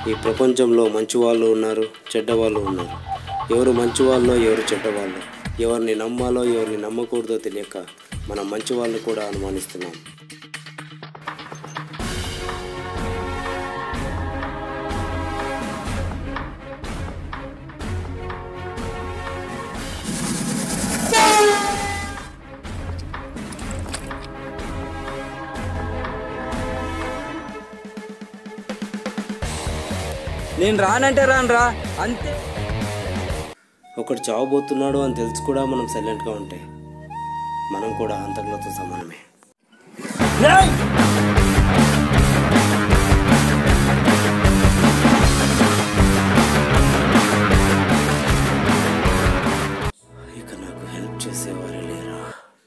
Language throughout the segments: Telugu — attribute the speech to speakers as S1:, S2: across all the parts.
S1: ఈ ప్రపంచంలో మంచి వాళ్ళు ఉన్నారు చెడ్డ వాళ్ళు ఉన్నారు ఎవరు మంచి వాళ్ళో ఎవరు చెడ్డ వాళ్ళు ఎవరిని నమ్మాలో ఎవరిని నమ్మకూడదో తెలియక మనం మంచి వాళ్ళని కూడా అనుమానిస్తున్నాం
S2: నేను రానంటే రాను రా అంతే
S1: ఒకడు చావబోతున్నాడు అని తెలిసి కూడా మనం సైలెంట్గా ఉంటే మనం కూడా అంతకులతో సమానమే ఇక నాకు హెల్ప్ చేసేవారే లేరా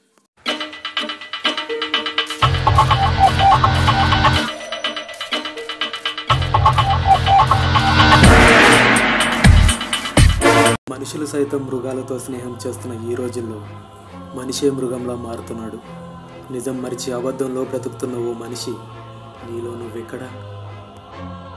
S3: మనుషులు సైతం మృగాలతో స్నేహం చేస్తున్న ఈ రోజుల్లో మనిషే మృగంలా మారుతున్నాడు నిజం మరిచి అబద్ధంలో బ్రతుకుతున్న ఓ మనిషి నీలో నువ్వెక్కడా